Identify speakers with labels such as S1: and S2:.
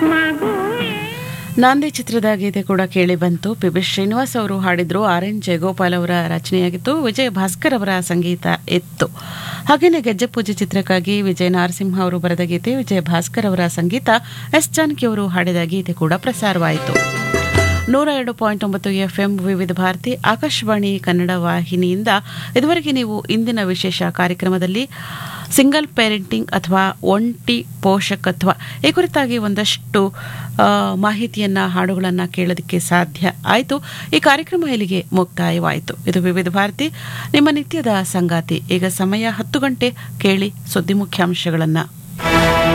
S1: ನಾಂದಿ ಚಿತ್ರದ ಗೀತೆ ಕೂಡ ಕೇಳಿ ಬಂತು ಪಿ ಬಿ ಶ್ರೀನಿವಾಸ್ ಅವರು ಹಾಡಿದ್ರು ಆರ್ ಎನ್ ಜಯಗೋಪಾಲ್ ಅವರ ರಚನೆಯಾಗಿತ್ತು ವಿಜಯ ಭಾಸ್ಕರ್ ಅವರ ಸಂಗೀತ ಇತ್ತು ಹಾಗೆಯೇ ಗೆಜ್ಜೆ ಪೂಜೆ ಚಿತ್ರಕ್ಕಾಗಿ ವಿಜಯ ನರಸಿಂಹ ಅವರು ಬರೆದ ಗೀತೆ ವಿಜಯ ಭಾಸ್ಕರ್ ಅವರ ಸಂಗೀತ ಎಸ್ ಜಾನಕಿ ಅವರು ಹಾಡಿದ ಗೀತೆ ಕೂಡ ಪ್ರಸಾರವಾಯಿತು ನೂರ ಎರಡು ಪಾಯಿಂಟ್ ಒಂಬತ್ತು ಎಫ್ಎಂ ವಿವಿಧ ಭಾರತಿ ಆಕಾಶವಾಣಿ ಕನ್ನಡ ವಾಹಿನಿಯಿಂದ ಇದುವರೆಗೆ ನೀವು ಇಂದಿನ ವಿಶೇಷ ಕಾರ್ಯಕ್ರಮದಲ್ಲಿ ಸಿಂಗಲ್ ಪೇರೆಂಟಿಂಗ್ ಅಥವಾ ಒಂಟಿ ಪೋಷಕತ್ವ ಈ ಕುರಿತಾಗಿ ಒಂದಷ್ಟು ಆ, ಮಾಹಿತಿಯನ್ನ ಹಾಡುಗಳನ್ನು ಕೇಳೋದಕ್ಕೆ ಸಾಧ್ಯ ಆಯಿತು ಈ ಕಾರ್ಯಕ್ರಮ ಇಲ್ಲಿಗೆ ಮುಕ್ತಾಯವಾಯಿತು ಇದು ವಿವಿಧ ಭಾರತಿ ನಿಮ್ಮ ನಿತ್ಯದ ಸಂಗಾತಿ ಈಗ ಸಮಯ ಹತ್ತು ಗಂಟೆ ಕೇಳಿ ಸುದ್ದಿ ಮುಖ್ಯಾಂಶಗಳನ್ನು